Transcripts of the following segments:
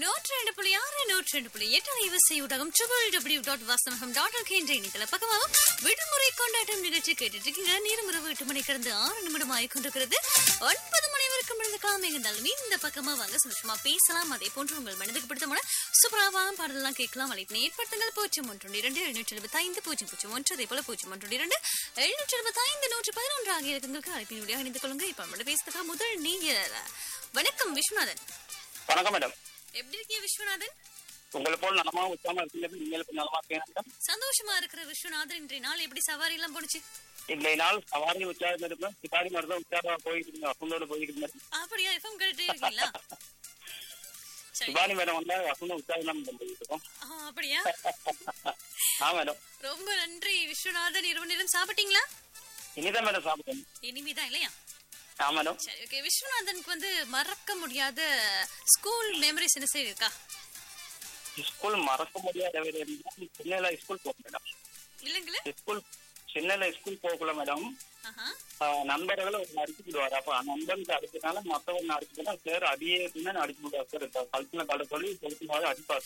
நூற்றி ரெண்டு புள்ளி ஆறு நூற்றி ரெண்டு புள்ளி எட்டு அலைவரிசை ஊடகம் ட்ரிபிள் டபிள்யூ டாட் வாசனகம் டாட் ஓகே என்ற இணையதள பக்கமாகவும் விடுமுறை கொண்டாட்டம் நிகழ்ச்சி கேட்டுட்டு இருக்கீங்க நேரம் இரவு எட்டு மணி கடந்து ஆறு நிமிடம் ஆகி கொண்டிருக்கிறது ஒன்பது மணி வரைக்கும் இருந்துக்கலாம் இருந்தாலும் இந்த பக்கமா வாங்க சந்தோஷமா பேசலாம் அதே போன்று உங்கள் மனதுக்கு பிடித்தமான சூப்பராவான பாடலாம் கேட்கலாம் அழைப்பு ஏற்படுத்துங்கள் பூஜ்ஜியம் ஒன்று இரண்டு எழுநூற்றி எழுபத்தி ஐந்து பூஜ்ஜியம் பூஜ்ஜியம் ஒன்று அதே போல பூஜ்ஜியம் ஒன்று இரண்டு எழுநூற்றி எழுபத்தி ஐந்து நூற்றி பதினொன்று ஆகிய இலக்கங்களுக்கு அழைப்பினுடைய இணைந்து கொள்ளுங்க இப்ப நம்மளோட பேசுறதுக்காக முதல் நீங்க வணக்கம் விஸ்வநாதன் வணக்கம் மேடம் எப்படி இருக்கீங்க விஸ்வநாதன் உங்களை போல் நலமா உற்சாகமா இருக்கீங்க நீங்களுக்கு நலமா இருக்கீங்க மேடம் சந்தோஷமா இருக்கிற விஸ்வநாதன் இன்றைய நாள் எப்படி சவாரி எல்லாம் போனுச்சு இன்றைய நாள் சவாரி உற்சாகம் இருக்கும் சிபாரி மாதிரி தான் உற்சாகமா போயிட்டு இருந்தோம் வசந்தோட போயிட்டு இருந்தேன் அப்படியா எஃப்எம் கேட்டுட்டே இருக்கீங்களா சரி சிபாரி மேடம் வந்தா வசந்த உற்சாகம் தான் மேடம் போயிட்டு இருக்கோம் ஆ, அப்படியா ஆ மேடம் ரொம்ப நன்றி விஸ்வநாதன் இரவு நேரம் சாப்பிட்டீங்களா இனிதான் மேடம் சாப்பிட்டேன் இனிமேதான் இல்லையா ஆ மேடம் சரி ஓகே விஸ்வநாதனுக்கு வந்து மறக்க முடியாத ஸ்கூல் மெமரிஸ் என்ன சரி இருக்கா ஸ்கூல் மறக்க முடியாத வேறு என்ன? சென்னையில ஸ்கூல் போக மேடம் இல்லைங்களே ஸ்கூல் சென்னையில ஸ்கூல் போகல மேடம் ஆஹா ஆ, நண்பர்களை ஒரு அடிச்சு விடுவாரு அப்ப நண்பனுக்கு அடிச்சதுனால மத்தவங்க அடிச்சுனா சார் அடியே இருக்குன்னு அடிச்சு விடுவார் சார் கழுத்துல கட சொல்லி சொல்லும் அடிப்பாரு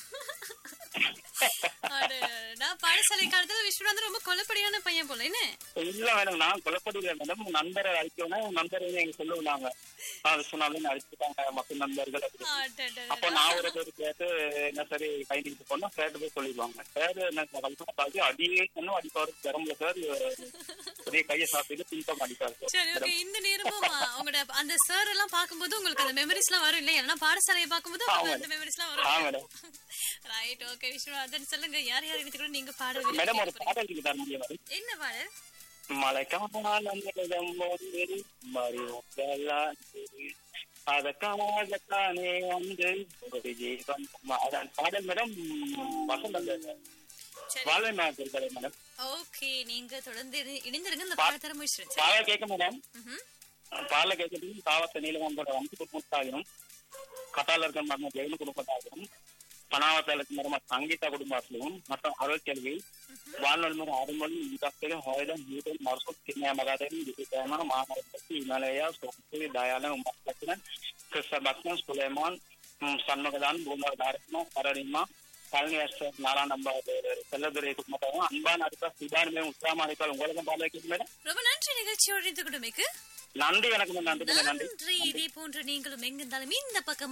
அட, நான் பாடசாலை காலத்துல விஸ்வநாதன் ரொம்ப கொலப்படியான பையன் போல என்ன இல்ல மேடம் நான் கொல்லப்படுகிறேன் மேடம் நண்பரை அடிச்சோன்னா நண்பர் வந்து எங்க சொல்லுவாங்க நான் விஸ்வநாதன் அடிச்சுட்டாங்க மத்த நண்பர்கள் அப்படி அடடடடா. அப்போ நான் ஒரு பேர் கேட்டு என்ன சரி கை நீட்டு போனா சேட்டு போய் சொல்லிடுவாங்க சார் என்ன கல்பனா பாதி அடியே என்ன அடிப்பாரு பெரம்பல சார் பெரிய கையை சாப்பிட்டு பின்பம் அடிப்பாரு சார் சரி ஓகே இந்த நேரமும் ஆ, உங்களோட அந்த சார் எல்லாம் பாக்கும்போது உங்களுக்கு அந்த மெமரிஸ் எல்லாம் வரும் இல்லையா ஏன்னா பாடசாலையை பாக்கும்போது உங்களுக்கு அந்த மெமரிஸ் எல்லாம் ஆ வரும் மேடம் ரைட் ஓகே விஸ்வநாதன் சொல்லுங்க யார் யார் எனக்கு கூட நீங்க பாட மேடம் ஒரு பாடல் இருக்கு தர முடியும் மேடம் என்ன பாடல் மலைக்காலம் போது மறிவெல்லாம் அதற்காகத்தானே வந்து ஒரு ஜீவன் அதான் பாடல் மேடம் வசந்த் அந்த சரி வாழ்வை மேம் இருக்கிறது மேடம் ஓகே நீங்க தொடர்ந்து இணை- இணைந்திருங்க இந்த பாட தர முயற்சி பாலை கேட்க மேடம் ம்ஹும். பாலை கேட்கறதுக்கு காவத்த நீலகம்போட வந்து குடும்பத்தாகிடும் கட்டால இருக்கிற மரணம் ஜெயின குடும்பத்தாகிடும் பணாவத்தில் இருக்கிற மரம் சங்கீதா குடும்பத்திலும் மற்றும் அறுபத்தி வாழ்நாள் முறை அறுமொழி இந்தத்திலும் ஹோயிலும் நீடும் மருசும் சின்ன மகாதேவி விஜயமான மாமரத்தி இமலயா சொத்து தயாளன் உமர் லட்சுமணன் கிருஷ்ண பக்தன் சுலைமான் ம், சண்முகதான் பூமர் தாரத்மா சரணிமா பழனி அஷ்டர் நாலாம் நம்ப செல்லதுரை குடும்பத்தாகவும் அன்பான அடுத்த சிதானுமே உற்சாகமா இருக்கால் உங்களுக்கும் பாலை கேட்கும் மேடம் ரொம்ப நன்றி நிகழ்ச்சியோட இருந்து கொடுமைக்கு நன்றி வணக்கம் நன்றி நன்றி நன்றி இதே போன்று நீங்களும் எங்கிருந்தாலும் இந்த பக்கம்